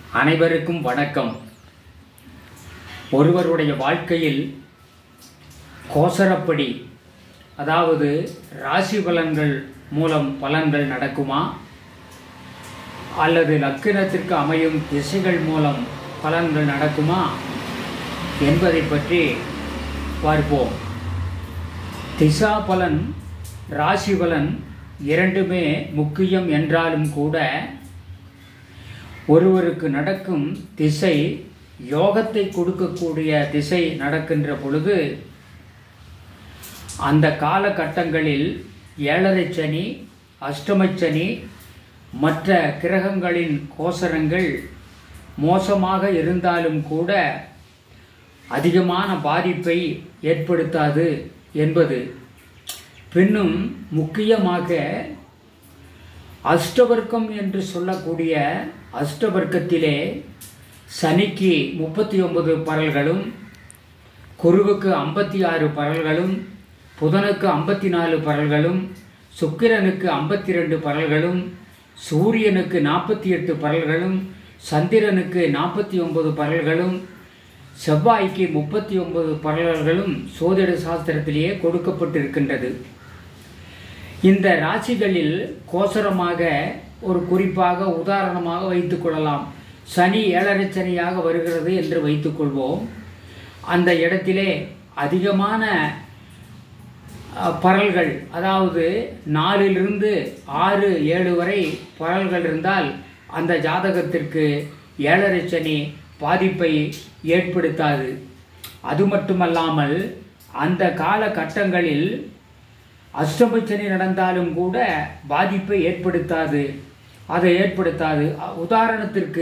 அனைவருக்கும் வணக்கம் ஒருவருடைய வாழ்க்கையில் கோசரப்படி அதாவது ராசி பலன்கள் மூலம் பலன்கள் நடக்குமா அல்லது லக்கினத்திற்கு அமையும் திசைகள் மூலம் பலன்கள் நடக்குமா என்பதை பற்றி பார்ப்போம் திசா பலன் ராசி பலன் இரண்டுமே முக்கியம் என்றாலும் கூட ஒருவருக்கு நடக்கும் திசை யோகத்தை கொடுக்கக்கூடிய திசை நடக்கின்ற பொழுது அந்த காலகட்டங்களில் ஏழரை சனி அஷ்டமச் சனி மற்ற கிரகங்களின் கோசரங்கள் மோசமாக இருந்தாலும் கூட அதிகமான பாதிப்பை ஏற்படுத்தாது என்பது பின்னும் முக்கியமாக அஷ்டவர்க்கம் என்று சொல்லக்கூடிய அஷ்டவர்க்கத்திலே சனிக்கு முப்பத்தி ஒன்பது பரல்களும் குருவுக்கு ஐம்பத்தி ஆறு பரல்களும் புதனுக்கு ஐம்பத்தி நாலு பரல்களும் சுக்கிரனுக்கு ஐம்பத்தி ரெண்டு பரல்களும் சூரியனுக்கு நாற்பத்தி எட்டு பரல்களும் சந்திரனுக்கு நாற்பத்தி ஒன்பது பரல்களும் செவ்வாய்க்கு முப்பத்தி ஒன்பது பரல்களும் சோதிட சாஸ்திரத்திலேயே கொடுக்கப்பட்டிருக்கின்றது இந்த ராசிகளில் கோசரமாக ஒரு குறிப்பாக உதாரணமாக வைத்துக்கொள்ளலாம் சனி ஏழரை சனியாக வருகிறது என்று வைத்துக்கொள்வோம் அந்த இடத்திலே அதிகமான அஹ், பரல்கள் அதாவது நாலிலிருந்து ஆறு ஏழு வரை பரல்கள் இருந்தால் அந்த ஜாதகத்திற்கு ஏழரை சனி பாதிப்பை ஏற்படுத்தாது அது மட்டுமல்லாமல் அந்த காலகட்டங்களில் அஷ்டமச்சனி நடந்தாலும் கூட பாதிப்பை ஏற்படுத்தாது அதை ஏற்படுத்தாது அ- உதாரணத்திற்கு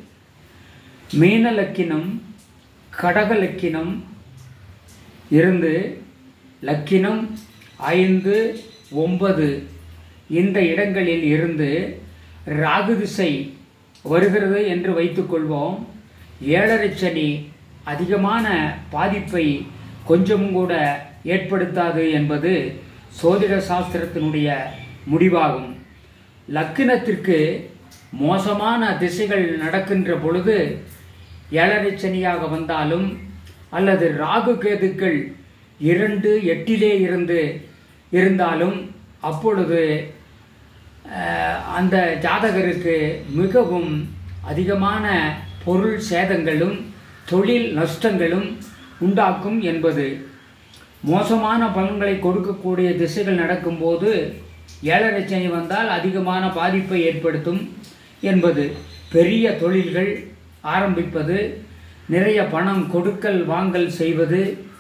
மீன லக்கினம் கடக லக்கினம் இருந்து லக்கினம் ஐந்து ஒன்பது இந்த இடங்களில் இருந்து ராகு திசை வருகிறது என்று வைத்துக்கொள்வோம் ஏழரை சனி அதிகமான பாதிப்பை கொஞ்சமும் கூட ஏற்படுத்தாது என்பது சோதிட சாஸ்திரத்தினுடைய முடிவாகும் லக்கினத்திற்கு மோசமான திசைகள் நடக்கின்ற பொழுது ஏழரை சனியாக வந்தாலும் அல்லது ராகு கேதுக்கள் இரண்டு எட்டிலே இருந்து இருந்தாலும் அப்பொழுது அஹ், அந்த ஜாதகருக்கு மிகவும் அதிகமான பொருள் சேதங்களும் தொழில் நஷ்டங்களும் உண்டாக்கும் என்பது மோசமான பலன்களை கொடுக்கக்கூடிய திசைகள் நடக்கும்போது ஏழரை சனி வந்தால் அதிகமான பாதிப்பை ஏற்படுத்தும் என்பது பெரிய தொழில்கள் ஆரம்பிப்பது நிறைய பணம் கொடுக்கல் வாங்கல் செய்வது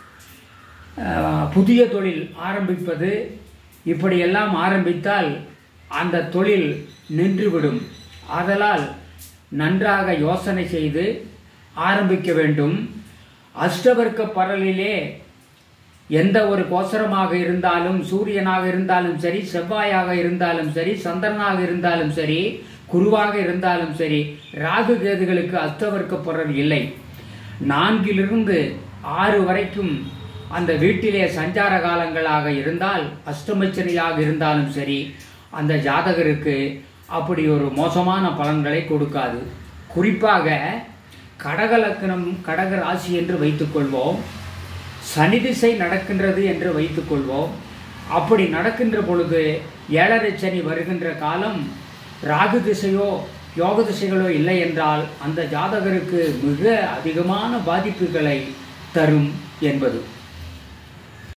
அஹ், புதிய தொழில் ஆரம்பிப்பது இப்படியெல்லாம் ஆரம்பித்தால் அந்த தொழில் நின்றுவிடும் ஆதலால் நன்றாக யோசனை செய்து ஆரம்பிக்க வேண்டும் அஷ்டவர்க்க பரலிலே எந்த ஒரு கோசரமாக இருந்தாலும் சூரியனாக இருந்தாலும் சரி செவ்வாயாக இருந்தாலும் சரி சந்திரனாக இருந்தாலும் சரி குருவாக இருந்தாலும் சரி ராகு கேதுகளுக்கு அஷ்டவர்க்க பரல் இல்லை நான்கிலிருந்து ஆறு வரைக்கும் அந்த வீட்டிலே சஞ்சார காலங்களாக இருந்தால் அஷ்டமச்சனியாக இருந்தாலும் சரி அந்த ஜாதகருக்கு அப்படி ஒரு மோசமான பலன்களை கொடுக்காது குறிப்பாக கடக லக்னம் கடக ராசி என்று வைத்துக்கொள்வோம் சனி திசை நடக்கின்றது என்று வைத்துக்கொள்வோம் அப்படி நடக்கின்ற பொழுது ஏழரை சனி வருகின்ற காலம் ராகு திசையோ யோக திசைகளோ இல்லை என்றால் அந்த ஜாதகருக்கு மிக அதிகமான பாதிப்புகளை தரும் என்பது